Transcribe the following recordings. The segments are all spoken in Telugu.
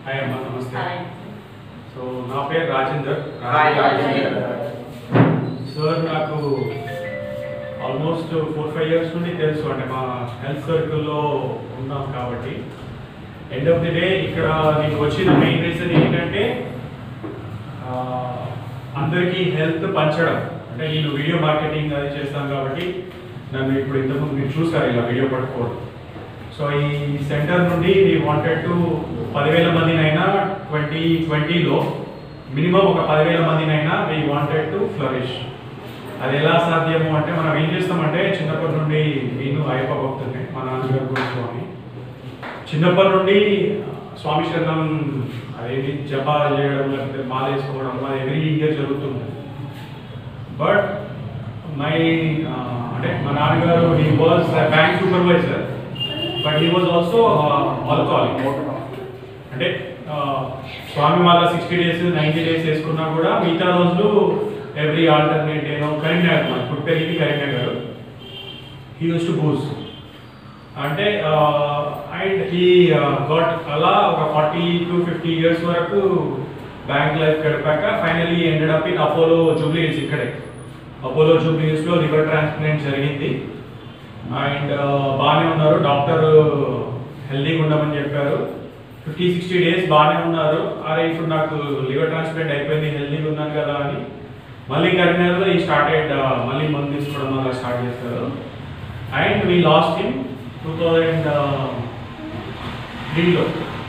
హాయ్ అమ్మ నమస్తే హాయ్. సో నా పేరు రాజేందర్ హాయ్ రాజేందర్. సార్ నాకు ఆల్మోస్ట్ ఫోర్ ఫైవ్ ఇయర్స్ నుండి తెలుసు అంటే మా హెల్త్ సర్కిల్లో ఉన్నాం కాబట్టి ఎండ్ ఆఫ్ ది డే ఇక్కడ నేను వచ్చిన మెయిన్ రీజన్ ఏంటంటే ఆ, అందరికీ హెల్త్ పంచడం అంటే నేను వీడియో మార్కెటింగ్ అది చేస్తాను కాబట్టి నన్ను ఇప్పుడు ఇంతకుముందు మీరు చూసారు ఇలా వీడియో పట్టుకోవడం సో ఈ సెంటర్ నుండి వీ వాంటెడ్ టు పదివేల మందినైనా ట్వంటీ ట్వంటీలో మినిమం ఒక పదివేల మందినైనా వీ వాంటెడ్ టు ఫ్లరిష్ అది ఎలా సాధ్యము అంటే మనం ఏం చేస్తామంటే చిన్నప్పటి నుండి నేను అయ్యప్ప భక్తుని మా నాన్నగారు గురు స్వామి చిన్నప్పటి నుండి స్వామి శరణం అదేంటి జపాలు చేయడం లేకపోతే మాల వేసుకోవడం అది ఎవ్రీ ఇయర్ జరుగుతుంది బట్ మై అంటే మా నాన్నగారు he was bank supervisor but he was also alcoholic అంటే ఆ, స్వామి మాల సిక్స్టీ డేస్ నైంటీ డేస్ వేసుకున్నా కూడా మిగతా రోజులు ఎవ్రీ ఆల్టర్నేట్ డేనో కరీంనగర్ మన పుట్టెలికి Karimnagar he used to booze అంటే అండ్ ఈ గాట్ అలా ఒక ఫార్టీ టు ఫిఫ్టీ ఇయర్స్ వరకు బ్యాంక్ లైఫ్ గడిపాక finally ended up in Apollo Jubilees ఇక్కడే అపోలో జూబ్లీస్లో లివర్ ట్రాన్స్ప్లాంట్ జరిగింది అండ్ బాగానే ఉన్నారు డాక్టర్ హెల్దీగా ఉండమని చెప్పారు ఫిఫ్టీ సిక్స్టీ డేస్ బాగానే ఉన్నారు అరే ఇప్పుడు నాకు లివర్ ట్రాన్స్ప్లాంట్ అయిపోయింది హెల్దీగా ఉన్నాను కదా అని మళ్ళీ కరీంనగర్లో ఈ స్టార్టెడ్ మళ్ళీ మందు తీసుకోవడం అలా స్టార్ట్ చేస్తారు and we lost in two thousand త్రీలో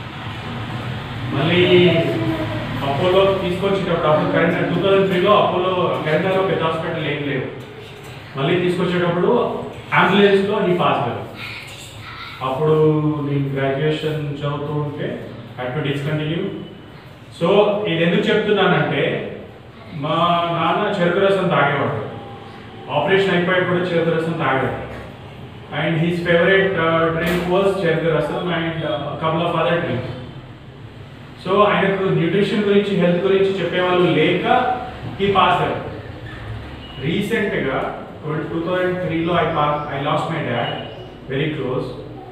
మళ్ళీ అపోలో తీసుకొచ్చేటప్పుడు అప్పుడు కరీంనగర్ టూ థౌజండ్ త్రీలో అపోలో కరీంనగర్లో పెద్ద హాస్పిటల్ ఏం లేవు మళ్ళీ తీసుకొచ్చేటప్పుడు అంబులెన్స్లో ఈ పాస్ అయ్యారు అప్పుడు నేను గ్రాడ్యుయేషన్ చదువుతూ ఉంటే హ్యాడ్ టు డిస్కంటిన్యూ సో ఇది ఎందుకు చెప్తున్నానంటే మా నాన్న చెరుకు రసం తాగేవాడు ఆపరేషన్ అయిపోయి కూడా చెరుకు రసం తాగాడు and his favourite drink was చెరుకు రసం and couple of other drinks so ఆయనకు న్యూట్రిషన్ గురించి హెల్త్ గురించి చెప్పేవాళ్ళు లేక ఈ పాస్ అయ్యారు రీసెంట్గా టూ థౌజండ్ త్రీలో I pass I lost my dad very close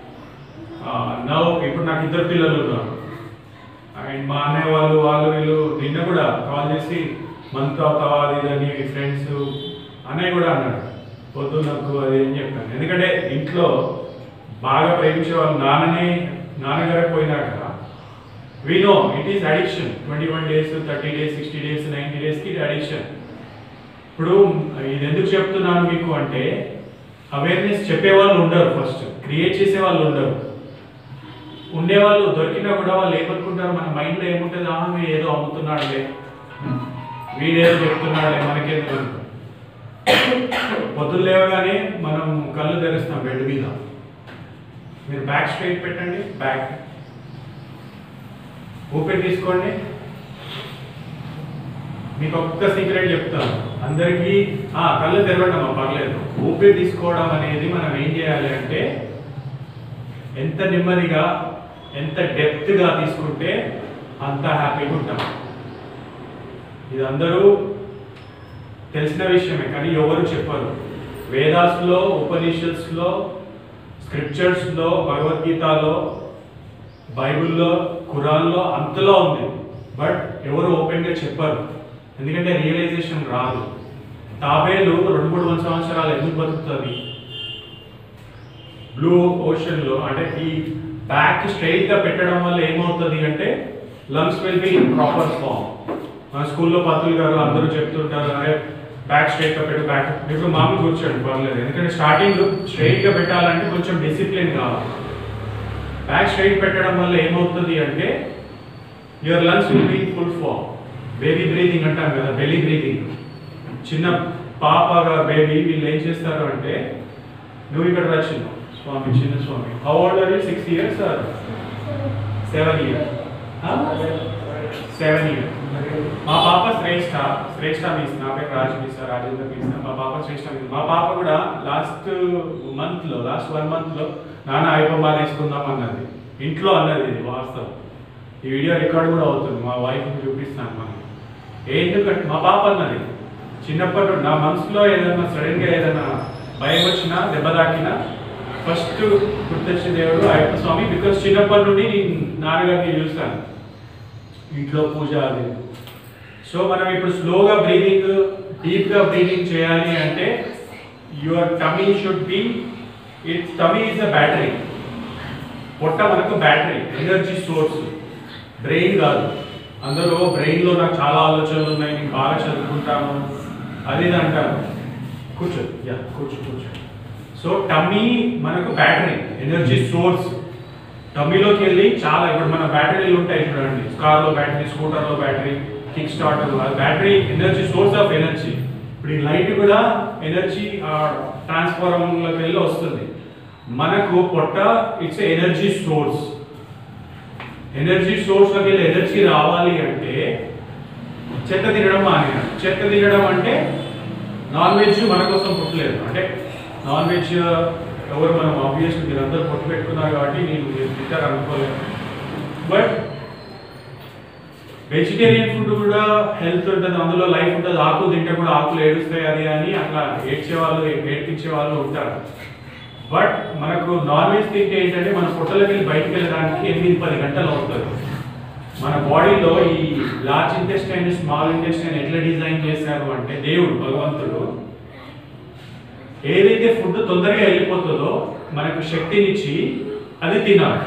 now ఇప్పుడు నాకు ఇద్దరు పిల్లలు ఉన్నారు అండ్ మా అన్నయ్య వాళ్ళు వాళ్ళు వీళ్ళు నిన్న కూడా కాల్ చేసి మంత్ అవుతావా అది ఇది అని ఫ్రెండ్స్ అన్నయ్య కూడా అన్నాడు వద్దు నాకు అది అని చెప్పాను ఎందుకంటే ఇంట్లో బాగా ప్రేమించే వాళ్ళు నాన్ననే నాన్నగారే పోయినాక we know it is addiction twenty one days thirty days sixty days ninety డేస్కి ఇది అడిక్షన్ ఇప్పుడు ఇది ఎందుకు చెప్తున్నాను మీకు అంటే అవేర్నెస్ చెప్పేవాళ్ళు ఉండరు ఫస్ట్ క్రియేట్ చేసే వాళ్ళు ఉండరు ఉండేవాళ్ళు దొరికినా కూడా వాళ్ళు ఏమనుకుంటారు మన మైండ్లో ఏముంటుంది ఆహా వీడు ఏదో అమ్ముతున్నాడులే వీడేదో చెప్తున్నాడులే మనకేదో అనుకో. పొద్దున్న లేవగానే మనం కళ్ళు తెరుస్తాం బెడ్ మీద మీరు బ్యాక్ స్ట్రైట్ పెట్టండి బ్యాక్ ఊపిరి తీసుకోండి మీకు ఒక్క సీక్రెట్ చెప్తాను అందరికీ ఆ, కళ్ళు తెరవండి అమ్మా పర్లేదు ఊపిరి తీసుకోవడం అనేది మనం ఏం చేయాలి అంటే ఎంత నెమ్మదిగా ఎంత డెప్త్గా తీసుకుంటే అంత హ్యాపీగా ఉంటాం ఇది అందరూ తెలిసిన విషయమే కానీ ఎవరు చెప్పరు వేదాస్లో ఉపనిషత్స్లో స్క్రిప్చర్స్లో భగవద్గీతలో బైబిల్లో ఖురాన్లో అంతలో ఉంది బట్ ఎవరు ఓపెన్గా చెప్పరు ఎందుకంటే రియలైజేషన్ రాదు తాబేలు రెండు మూడు వందల సంవత్సరాలు ఎందుకు బతుకుతుంది బ్లూ ఓషన్లో అంటే ఈ బ్యాక్ స్ట్రైట్గా పెట్టడం వల్ల ఏమవుతుంది అంటే lungs will be in proper form మన స్కూల్లో పత్తులు గారు అందరూ చెప్తుంటారు అరే బ్యాక్ స్ట్రైట్గా పెట్టు బ్యాక్ ఇప్పుడు మామూలు కూర్చోండి పర్లేదు ఎందుకంటే స్టార్టింగ్ స్ట్రైట్గా పెట్టాలంటే కొంచెం డిసిప్లిన్ కావాలి బ్యాక్ స్ట్రైట్ పెట్టడం వల్ల ఏమవుతుంది అంటే your lungs will be full form baby breathing అంటాం కదా బెలీ బ్రీతింగ్ చిన్న పాపగా బేబీ వీళ్ళు ఏం చేస్తారు అంటే నువ్వు ఇక్కడ రచింది స్వామి చిన్న స్వామి how old are you six years or seven years seven years మా పాప శ్రేష్ఠ శ్రేష్ఠ మీస్ నా పేరు రాజ్ మీస్ రాజేంద్ర మీస్ మా పాప శ్రేష్ఠ మీస్ మా పాప కూడా లాస్ట్ మంత్ లో లాస్ట్ వన్ మంత్ లో నాన్న ఐపమాల వేసుకుందాం అన్నది ఇంట్లో అన్నది ఇది వాస్తవం ఈ వీడియో రికార్డ్ కూడా అవుతుంది మా వైఫ్ చూపిస్తాను మనం ఎందుకంటే మా పాప అన్నది చిన్నప్పటి నుండి నా మనసులో ఏదైనా సడన్ గా ఏదైనా భయం వచ్చినా దెబ్బ తాకినా ఫస్ట్ గుర్తొచ్చే దేవుడు అయ్యప్ప స్వామి బికాస్ చిన్నప్పటి నుండి నేను నాన్నగారిని చూస్తాను ఇంట్లో పూజ అది సో మనం ఇప్పుడు స్లోగా బ్రీదింగ్ డీప్గా బ్రీదింగ్ చేయాలి అంటే your tummy should be it tummy is a battery పొట్ట మనకు బ్యాటరీ ఎనర్జీ సోర్స్ బ్రెయిన్ కాదు అందరూ బ్రెయిన్లో నాకు చాలా ఆలోచనలు ఉన్నాయి నేను బాగా చదువుకుంటాను అది ఇది అంటారు కూర్చో యా కూర్చో కూర్చో సో టమ్మీ మనకు బ్యాటరీ ఎనర్జీ సోర్స్ టమ్మీలోకి వెళ్ళి చాలా ఇప్పుడు మన బ్యాటరీలు ఉంటాయి చూడండి కార్లో బ్యాటరీ స్కూటర్లో battery kick starter battery energy source of energy ఇప్పుడు ఈ లైట్ కూడా ఎనర్జీ ట్రాన్స్ఫార్మర్లోకి వెళ్ళి వస్తుంది మనకు పొట్ట ఇట్స్ ఎనర్జీ సోర్స్ ఎనర్జీ సోర్స్లోకి వెళ్ళి ఎనర్జీ రావాలి అంటే చెత్త తినడం మానేయాలి చెత్త తినడం అంటే నాన్ వెజ్ మన కోసం పుట్టలేదు అంటే నాన్ వెజ్ ఎవరు మనం ఆబ్వియస్ మీరు అందరూ పొట్టు పెట్టుకున్నారు కాబట్టి నేను మీరు తింటారు అనుకోలేదు బట్ వెజిటేరియన్ ఫుడ్ కూడా హెల్త్ ఉంటుంది అందులో లైఫ్ ఉంటుంది ఆకులు తింటే కూడా ఆకులు ఏడుస్తాయి అది అని అట్లా ఏడ్చే వాళ్ళు ఏడ్పించే వాళ్ళు ఉంటారు బట్ మనకు నాన్ వెజ్ తింటే ఏంటంటే మన పొట్టలోకి వెళ్ళి బయటకు వెళ్ళడానికి ఎనిమిది పది గంటలు అవుతుంది మన బాడీలో ఈ లార్జ్ ఇంటెస్టైన్ స్మాల్ ఇంటెస్టైన్ ఎట్లా డిజైన్ చేశారు అంటే దేవుడు భగవంతుడు ఏదైతే ఫుడ్ తొందరగా వెళ్ళిపోతుందో మనకు శక్తినిచ్చి అది తినాలి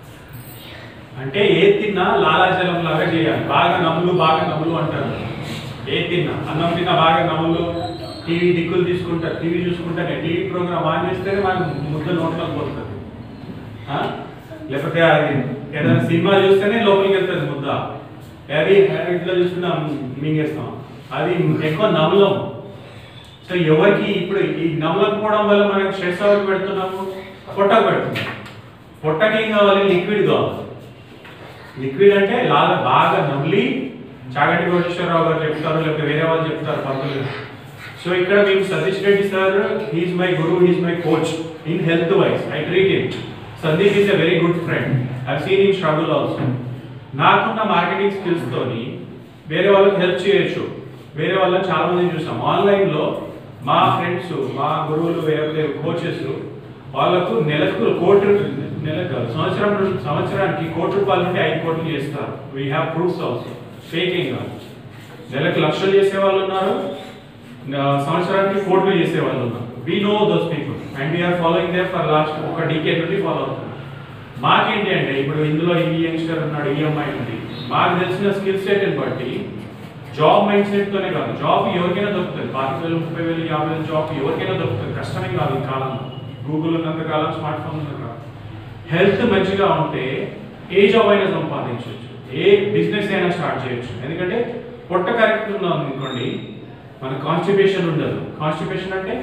అంటే ఏది తిన్నా లాలాజలం లాగా చేయాలి బాగా నమ్ములు బాగా నమ్ములు అంటారు ఏది తిన్నా అన్నం తిన్నా బాగా నమ్ములు టీవీ దిక్కులు తీసుకుంటారు టీవీ చూసుకుంటానే టీవీ ప్రోగ్రామ్ ఆన్ చేస్తేనే మనకు ముద్ద నోట్లోకి పోతుంది ఆ? లేకపోతే అది ఏదైనా సినిమా చూస్తేనే లోపలికి వెళ్తుంది ముద్ద అది ఇట్లా చూస్తున్నా మింగేస్తాం అది ఎక్కువ నమలం సో ఎవరికి ఇప్పుడు ఈ నమలకపోవడం వల్ల మనకి స్ట్రెస్ ఎవరికి పెడుతున్నాము పొట్టకు పెడుతున్నాం పొట్టకి ఏం కావాలి లిక్విడ్ కావాలి లిక్విడ్ అంటే లాల బాగా నమిలి చాగంటి కోటేశ్వరరావు గారు చెప్తారు లేకపోతే వేరే వాళ్ళు చెప్తారు పంతులు సో ఇక్కడ మేము Satish Reddy sir he's my guru he's my coach in health wise I treat him Sandeep is a very good friend I seen in struggle also నాకున్న మార్కెటింగ్ స్కిల్స్ తోని వేరే వాళ్ళకి హెల్ప్ చేయొచ్చు వేరే వాళ్ళని చాలా మంది చూసాం ఆన్లైన్ లో మా ఫ్రెండ్స్ మా గురువులు వేరే కోచెస్ వాళ్ళకు నెలకు కోటి నెలకు కాదు, సంవత్సరం నుండి- సంవత్సరానికి కోటి రూపాయల నుండి ఐదు కోట్లు చేస్తారు we have proofs also faking కాదు నెలకు లక్షలు చేసే వాళ్ళు ఉన్నారు ఆ, సంవత్సరానికి కోట్లు చేసే వాళ్ళు ఉన్నారు we know those people and we are following they for last ఒక డీకే నుండి ఫాలో అవుతున్నాం మాకేంటి అంటే ఇప్పుడు ఇందులో ఈ యంగ్స్టర్ ఉన్నాడు ఈ అమ్మాయి ఉంది మాకు తెలిసిన స్కిల్ సెట్ని బట్టి జాబ్ మైండ్ సెట్తోనే కాదు జాబ్ ఎవరికైనా దొరుకుతుంది పాతిక వేలు ముప్పై వేలు యాభై వేలు జాబ్ ఎవరికైనా దొరుకుతుంది కష్టమే కాదు ఈ కాలంలో గూగుల్ ఉన్నంత కాలం స్మార్ట్ ఫోన్ ఉన్నంత కాలం హెల్త్ మంచిగా ఉంటే ఏ జాబ్ అయినా సంపాదించవచ్చు ఏ బిజినెస్ అయినా స్టార్ట్ చేయొచ్చు ఎందుకంటే పొట్ట కరెక్ట్ ఉన్నాం అనుకోండి మన కాన్స్టిపేషన్ ఉండదు కాన్స్టిపేషన్ అంటే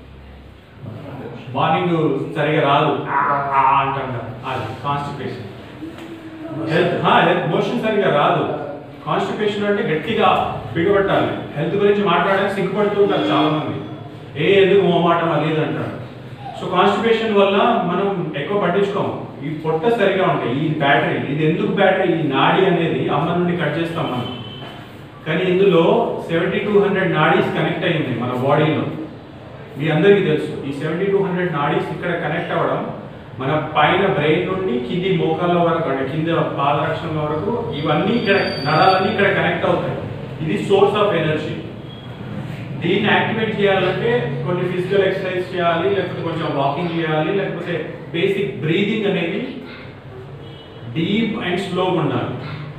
మార్నింగ్ సరిగా రాదు ఆ, ఆ అంటాం కదా అది కాన్స్టిపేషన్ హెల్త్ హెల్త్ మోషన్ సరిగా రాదు కాన్స్టిపేషన్ అంటే గట్టిగా బిగబట్టాలి హెల్త్ గురించి మాట్లాడడానికి సిగ్గుపడుతూ ఉంటారు చాలా మంది ఏ ఎందుకు మొహమాటం అది ఇది అంటారు సో కాన్స్టిపేషన్ వల్ల మనం ఎక్కువ పట్టించుకోము ఈ పొట్ట సరిగా ఉంటాయి ఈ బ్యాటరీ ఇది ఎందుకు బ్యాటరీ ఈ నాడి అనేది అమ్మ నుండి కట్ చేస్తాం మనం కానీ ఇందులో సెవెంటీ టూ హండ్రెడ్ నాడీస్ కనెక్ట్ అయి ఉన్నాయి మన బాడీలో మీ అందరికీ తెలుసు ఈ సెవెంటీ టూ హండ్రెడ్ నాడీస్ ఇక్కడ కనెక్ట్ అవ్వడం మన పైన బ్రెయిన్ నుండి కింది మోకాళ్ళ వరకు అంటే కింద పాదరక్షణ వరకు ఇవన్నీ ఇక్కడ నరాలన్నీ ఇక్కడ కనెక్ట్ అవుతాయి ఇది సోర్స్ ఆఫ్ ఎనర్జీ దీన్ని యాక్టివేట్ చేయాలంటే కొన్ని ఫిజికల్ ఎక్సర్సైజ్ చేయాలి లేకపోతే కొంచెం వాకింగ్ చేయాలి లేకపోతే బేసిక్ బ్రీదింగ్ అనేది డీప్ అండ్ స్లోగా ఉండాలి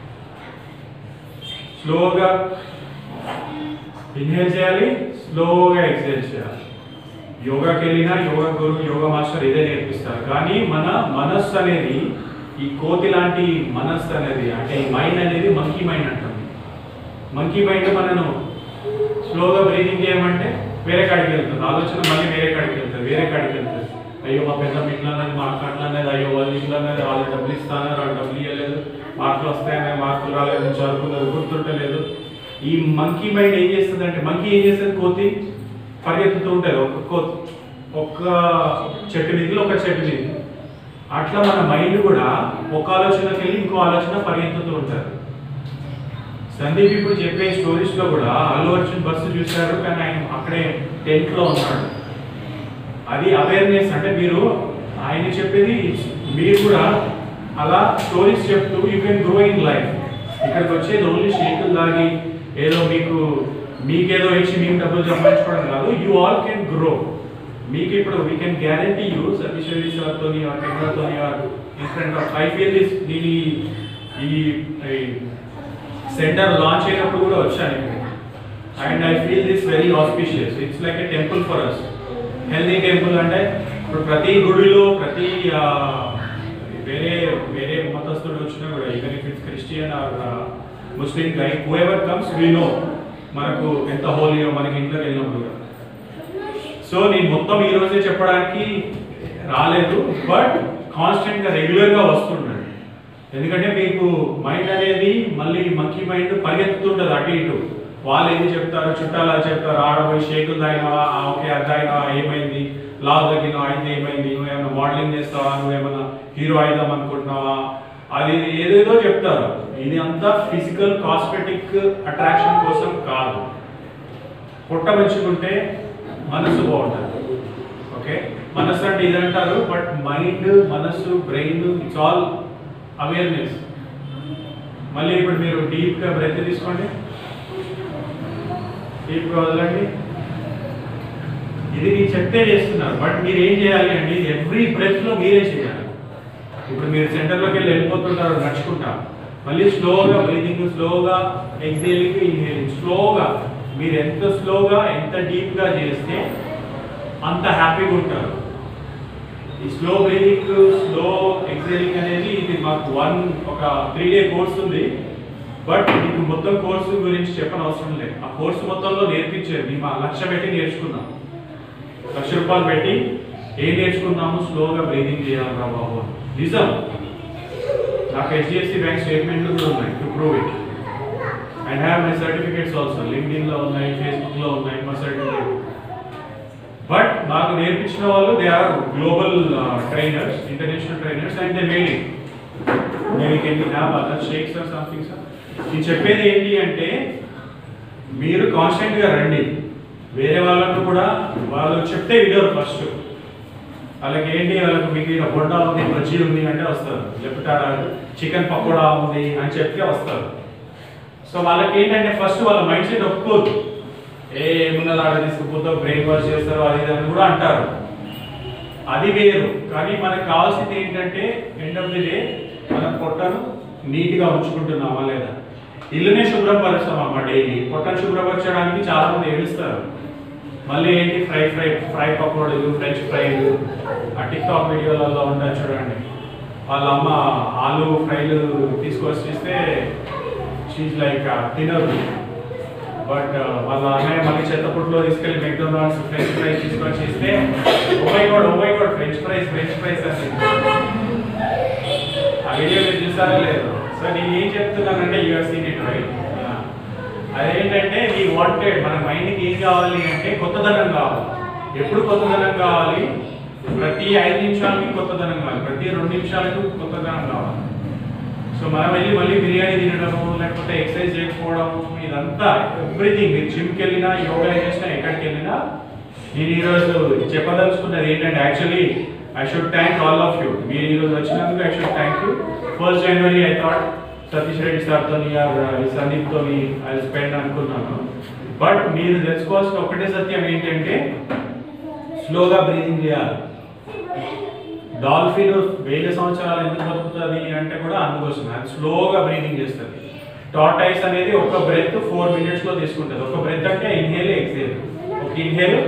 స్లోగా ఇన్హేల్ చేయాలి స్లోగా ఎక్సైల్ చేయాలి యోగాకి వెళ్ళినా యోగా గురువు యోగా మాస్టర్ ఇదే నేర్పిస్తారు కానీ మన మనస్సు అనేది ఈ కోతి లాంటి మనస్సు అనేది అంటే ఈ మైండ్ అనేది మంకీ మైండ్ అంటాం మంకీ మైండ్ మనను స్లోగా బ్రీదింగ్ చేయమంటే వేరే కాడికి వెళ్తుంది ఆలోచన మళ్ళీ వేరే కాడికి వెళ్తుంది వేరే కాడికి వెళ్తుంది అయ్యో మా పెద్ద ఇట్లా అన్నది మా అక్క అట్లా అన్నది అయ్యో వాళ్ళు ఇట్లా అన్నది వాళ్ళు డబ్బులు ఇస్తాన్నారు వాళ్ళు డబ్బులు ఇవ్వలేదు మార్కులు వస్తాయనే మార్కులు రాలేదు చదువుకున్నది గుర్తుంటలేదు ఈ మంకీ మైండ్ ఏం చేస్తుంది అంటే మంకీ ఏం చేస్తుంది కోతి పరిగెత్తుతూ ఉంటుంది ఒక కోతి ఒక్క చెట్టు మీదకి ఒక చెట్టు మీద అట్లా మన మైండ్ కూడా ఒక ఆలోచనకి వెళ్ళి ఇంకో ఆలోచన పరిగెత్తుతూ ఉంటుంది సందీప్ ఇప్పుడు చెప్పే స్టోరీస్ లో కూడా అల్లు అర్జున్ బస్సు చూశారు కానీ ఆయన అక్కడే టెంట్ లో ఉన్నాడు అది అవేర్నెస్ అంటే మీరు ఆయన చెప్పేది మీరు కూడా అలా స్టోరీస్ చెప్తూ you can grow in life ఇక్కడికి వచ్చేది ఓన్లీ షేకులు దాగి ఏదో మీకు మీకేదో ఇచ్చి మీకు డబ్బులు సంపాదించుకోవడం కాదు యూ ఆల్ కెన్ గ్రో మీకు ఇప్పుడు వీ కెన్ గ్యారంటీ యూ సతీశ్వరి సార్తో కెమెరాతో different of I feel this దీని ఈ సెంటర్ లాంచ్ అయినప్పుడు కూడా వచ్చాను ఇక్కడ and I feel this very auspicious it's like a temple for us healthy temple అంటే ఇప్పుడు ప్రతి గుడిలో ప్రతి ఆ, వేరే వేరే మతస్థుడు వచ్చినా కూడా even if it's Christian or Muslim guy who ever comes we know మనకు ఎంత హోలీయో మనకి ఇంట్లోకి వెళ్ళినప్పుడు కూడా సో నేను మొత్తం ఈ రోజే చెప్పడానికి రాలేదు బట్ కాన్స్టెంట్ గా రెగ్యులర్ గా వస్తుండండి ఎందుకంటే మీకు మైండ్ అనేది మళ్ళీ మంకీ మైండ్ పరిగెత్తుతుంటది అటు ఇటు వాళ్ళు ఏది చెప్తారు చుట్టాలు అది చెప్తారు ఆడపోయి షేకులు తాగినావా ఆ, ఓకే అది తాగినావా ఏమైంది లావ్ తగ్గినావా అయితే ఏమైంది నువ్వు ఏమైనా మోడలింగ్ చేస్తావా నువ్వు ఏమైనా హీరో అయిదాం అనుకుంటున్నావా అది ఏదేదో చెప్తారు ఇది అంతా ఫిజికల్ కాస్మెటిక్ అట్రాక్షన్ కోసం కాదు పొట్ట మంచుకుంటే మనసు బాగుంటుంది ఓకే మనసు అంటే ఇది అంటారు బట్ మైండ్ మనసు బ్రెయిన్ ఇట్స్ ఆల్ అవేర్నెస్ మళ్ళీ ఇప్పుడు మీరు డీప్గా బ్రెత్ తీసుకోండి డీప్గా వదలండి ఇది నేను చెప్తే చేస్తున్నారు బట్ మీరు ఏం చేయాలి అండి ఎవ్రీ బ్రెత్లో మీరే చేయాలి ఇప్పుడు మీరు సెంటర్లోకి వెళ్ళి వెళ్ళిపోతుంటారు నడుచుకుంటా మళ్ళీ స్లోగా బ్రీతింగ్ స్లోగా ఎక్సేలింగ్ ఇన్హేలింగ్ స్లోగా మీరు ఎంత స్లోగా ఎంత డీప్గా చేస్తే అంత హ్యాపీగా ఉంటారు ఈ స్లో బ్రీతింగ్ స్లో ఎక్సేలింగ్ అనేది ఇది మాకు వన్ ఒక త్రీ డే కోర్స్ ఉంది బట్ మీకు మొత్తం కోర్సు గురించి చెప్పని అవసరం లేదు ఆ కోర్సు మొత్తంలో నేర్పించేది మేము ఆ లక్ష పెట్టి నేర్చుకున్నాం లక్ష రూపాయలు పెట్టి ఏం నేర్చుకున్నాము స్లోగా బ్రీతింగ్ చేయాలరా బాబు అని. నిజం నాకు హెచ్డిఎఫ్సి బ్యాంక్ స్టేట్మెంట్లు కూడా ఉన్నాయి to prove it and have my certificates also LinkedIn లో ఉన్నాయి ఫేస్బుక్ లో ఉన్నాయి మా సర్టిఫికేట్ బట్ నాకు నేర్పించిన వాళ్ళు they are global trainers international trainers and they made it నేను can have other shakes or something sir నేను చెప్పేది ఏంటి అంటే మీరు కాన్స్టెంట్ గా రండి వేరే వాళ్ళకు కూడా వాళ్ళు చెప్తే వినరు ఫస్ట్ వాళ్ళకి ఏంటి వాళ్ళకి మీకు ఇక్కడ బొండా ఉంది బజ్జీ ఉంది అంటే వస్తారు లేకపోతే చికెన్ పకోడా ఉంది అని చెప్తే వస్తారు సో వాళ్ళకి ఏంటంటే ఫస్ట్ వాళ్ళ మైండ్ సెట్ ఒప్పుకోదు ఏ ఏమున్నది ఆడ తీసుకుపోతావు బ్రెయిన్ వాష్ చేస్తారు అది ఇది అని కూడా అంటారు అది వేరు కానీ మనకు కావాల్సింది ఏంటంటే ఎండ్ ఆఫ్ ది డే మన పొట్టను నీట్గా ఉంచుకుంటున్నామా లేదా ఇల్లునే శుభ్రపరుస్తామమ్మా డైలీ పొట్టను శుభ్రపరచడానికి చాలా మంది ఏడుస్తారు మళ్ళీ ఏంటి ఫ్రై ఫ్రై ఫ్రై పకోడీలు ఫ్రెంచ్ ఫ్రైలు ఆ టిక్ టాక్ వీడియోలలో ఉంటాయి చూడండి వాళ్ళ అమ్మ ఆలు ఫ్రైలు తీసుకొచ్చి ఇస్తే షీజ్ లైక్ తినరు బట్ వాళ్ళ అన్నయ్య మళ్ళీ చెత్తపుట్లో తీసుకెళ్ళి మెక్డొనాల్డ్స్ ఫ్రెంచ్ ఫ్రైస్ తీసుకొచ్చి ఇస్తే oh my god oh my god French fries French fries అని ఆ వీడియో మీరు చూసారా లేదు సో నేను ఏం చెప్తున్నానంటే యూఆర్ సీన్ ఇట్ రైట్ అదేంటంటే నీ వాంటెడ్ మన మైండ్కి ఏం కావాలి అంటే కొత్తదనం కావాలి ఎప్పుడు కొత్తదనం కావాలి ప్రతి ఐదు నిమిషాలకి కొత్తదనం కావాలి ప్రతి రెండు నిమిషాలకు కొత్తదనం కావాలి సో మనం వెళ్ళి మళ్ళీ బిర్యానీ తినడము లేకపోతే ఎక్సర్సైజ్ చేయకపోవడం ఇదంతా ఎవ్రీథింగ్ మీరు జిమ్కి వెళ్ళినా యోగా చేసినా ఎక్కడికి వెళ్ళినా నేను ఈరోజు చెప్పదలుచుకున్నది ఏంటంటే actually I should thank all of you మీరు ఈరోజు వచ్చినందుకు I should thank you first January I thought Satish Reddy సార్తో సందీప్తో ఐ స్పెండ్ అనుకున్నాను బట్ మీరు తెలుసుకోవాల్సిన ఒకటే సత్యం ఏంటంటే స్లోగా బ్రీదింగ్ చేయాలి డాల్ఫిన్ వేల సంవత్సరాలు ఎందుకు బతుకుతుంది అంటే కూడా అందుకోసం అది స్లోగా బ్రీదింగ్ చేస్తుంది టార్టైస్ అనేది ఒక బ్రెత్ ఫోర్ మినిట్స్ లో తీసుకుంటుంది ఒక బ్రెత్ అంటే ఇన్హేల్ ఎక్సేల్ ఒక ఇన్హేల్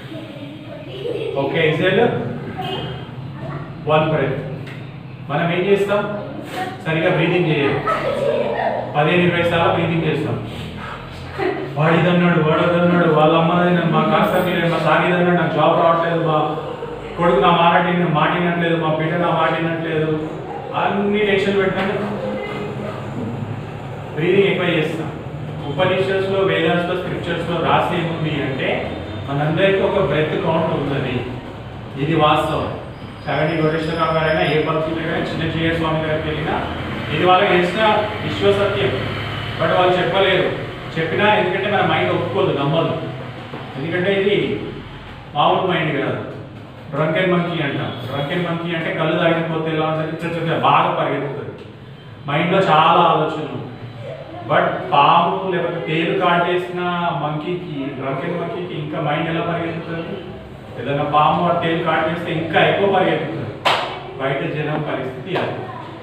ఒక ఎక్సేల్ వన్ బ్రెత్ మనం ఏం చేస్తాం సరిగా బ్రీదింగ్ చేయాలి పదిహేను ఇరవై సార్లు బ్రీదింగ్ చేస్తాం వాడిదన్నాడు వాడదన్నాడు వాళ్ళ అమ్మది నన్ను మా కాస్త మా సాగిదన్నాడు నాకు జాబ్ రావట్లేదు మా కొడుకు నా మాట విన- మాట వినట్లేదు మా బిడ్డ నా మాట వినట్లేదు అన్ని టెన్షన్ పెట్టండి బ్రీదింగ్ ఎక్కువ చేస్తాం ఉపనిషత్స్లో వేదాస్లో స్క్రిప్చర్స్లో రాసి ఏముంది అంటే మనందరికీ ఒక బ్రెత్ కౌంట్ ఉందని ఇది వాస్తవం చగటి కోటేశ్వరరావు గారైనా ఏ భక్తులైనా చిన్న జీయ స్వామి గారికి వెళ్ళినా ఇది వాళ్ళకి తెలిసిన విశ్వసత్యం బట్ వాళ్ళు చెప్పలేరు చెప్పినా ఎందుకంటే మన మైండ్ ఒప్పుకోదు నమ్మదు ఎందుకంటే ఇది మామూలు మైండ్ కాదు డ్రంకెన్ మంకీ అంటాం డ్రంకెన్ మంకీ అంటే కళ్ళు తాగిపోతే ఎలా ఉంటుంది చిన్న చిన్న బాగా పరిగెత్తుతుంది మైండ్లో చాలా ఆలోచనలు ఉంటాయి. బట్ పాము లేకపోతే తేలు కాటేసిన మంకీకి డ్రంకెన్ మంకీకి ఇంకా మైండ్ ఎలా పరిగెత్తుతుంది ఏదైనా పాము ఆ తేలు కాటేస్తే ఇంకా ఎక్కువ పరిగెత్తుతుంది బయట జనం పరిస్థితి అది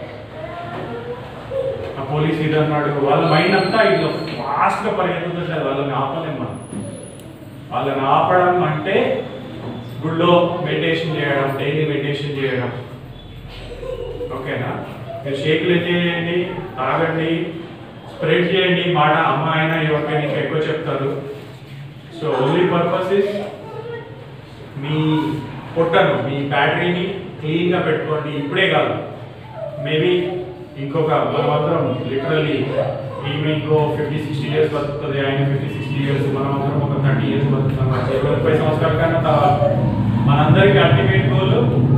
ఆ పోలీస్ ఇది అన్నాడు వాళ్ళ మైండ్ అంతా ఇట్లా ఫాస్ట్గా పరిగెత్తుతుంది అది వాళ్ళని ఆపలేం మనం వాళ్ళని ఆపడం అంటే గుళ్ళో మెడిటేషన్ చేయడం డైలీ మెడిటేషన్ చేయడం ఓకేనా మీరు షేకులు చేయండి తాగండి స్ప్రెడ్ చేయండి మాట అమ్మ అయినా ఎవరికైనా ఇంకా ఎక్కువ చెప్తారు సో ఓన్లీ పర్పస్ ఇస్ మీ పొట్టను మీ బ్యాటరీని క్లీన్గా పెట్టుకోండి ఇప్పుడే కాదు మేబీ ఇంకొక మన మాత్రం లిటరల్లీ ఈమె ఇంకో ఫిఫ్టీ సిక్స్టీ ఇయర్స్ బతుకుతుంది ఆయన ఫిఫ్టీ సిక్స్టీ ఇయర్స్ మనం అందరం ఒక థర్టీ ఇయర్స్ బతుకుతాం ఇరవై ముప్పై సంవత్సరాల కన్నా తర్వాత మనందరికీ ultimate goal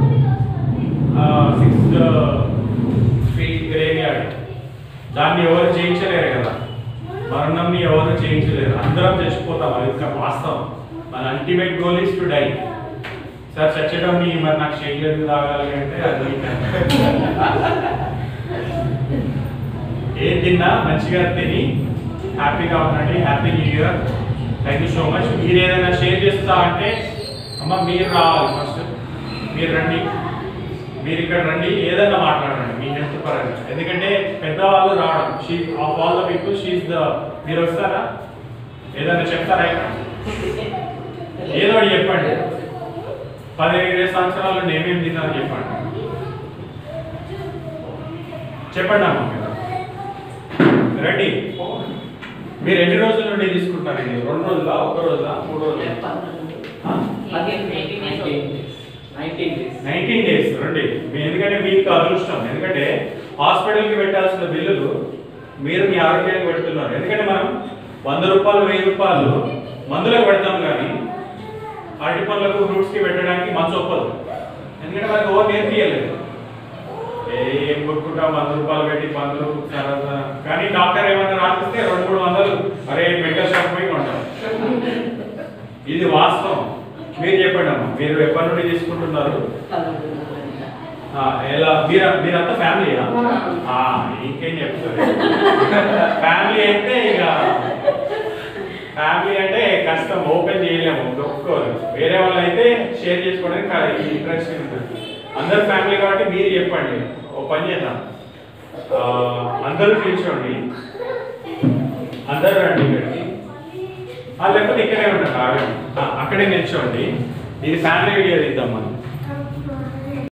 six feet graveyard దాన్ని ఎవరు చేయించలేరు కదా మరణంని ఎవరు చేయించలేరు అందరం చచ్చిపోతాం అది ఇంకా వాస్తవం మన ultimate goal is to die sir చచ్చడం మరి నాకు చేయలేదు తాగాలి అంటే అది ఏం తిన్నా మంచిగా తిని హ్యాపీగా ఉండండి happy new year thank you so much మీరు ఏదైనా షేర్ చేస్తా అంటే అమ్మ మీరు రావాలి ఫస్ట్ మీరు రండి మీరు ఇక్కడ రండి ఏదైనా మాట్లాడండి మీ హెల్త్ పరంగా ఎందుకంటే పెద్దవాళ్ళు రావడం she of all the people షీఈ్ ద మీరు వస్తారా ఏదైనా చెప్తారా ఇక్కడ ఏదో ఒకటి చెప్పండి పదిహేను సంవత్సరాలు నేమేం తిన్నాను చెప్పండి చెప్పండి అమ్మ మీరు రండి మీరు ఎన్ని రోజుల నుండి తీసుకుంటారు ఇది రెండు రోజులా ఒక రోజులా మూడు రోజులా నైన్టీన్ డేస్ రండి మీ- ఎందుకంటే మీకు అదృష్టం ఎందుకంటే హాస్పిటల్కి పెట్టాల్సిన బిల్లులు మీరు మీ ఆరోగ్యానికి పెడుతున్నారు ఎందుకంటే మనం వంద రూపాయలు వెయ్యి రూపాయలు మందులకు పెడతాం కానీ అరటి పనులకు ఫ్రూట్స్కి పెట్టడానికి మనసు ఒప్పదు ఎందుకంటే మనకు ఎవరు నేర్పియలేదు ఏం కొట్టుకుంటాం వంద రూపాయలు పెట్టి మందులు తర్వాత కానీ డాక్టర్ ఏమన్నా రాసిస్తే రెండు మూడు వందలు అరే మెడికల్ షాప్ పోయి కొంటాం ఇది వాస్తవం మీరు చెప్పండి అమ్మా మీరు ఎప్పటి నుండి తీసుకుంటున్నారు ఆ, ఎలా మీరు మీరంతా ఫ్యామిలీయా ఆ, ఇంకేం చెప్తారు ఫ్యామిలీ అయితే ఇక ఫ్యామిలీ అంటే కష్టం ఓపెన్ చేయలేము ఒప్పుకోరు వేరే వాళ్ళు అయితే షేర్ చేసుకోవడానికి ఇంట్రెస్ట్ ఉంటుంది అందరు ఫ్యామిలీ కాబట్టి మీరు చెప్పండి ఓ పని చేద్దాం ఆ, అందరూ నిల్చోండి అందరూ రండి ఇక్కడికి ఆ, లేకపోతే ఇక్కడే ఉండండి ఆగండి ఆ, అక్కడే నిల్చోండి ఇది ఫ్యామిలీ వీడియో తీద్దాం మనం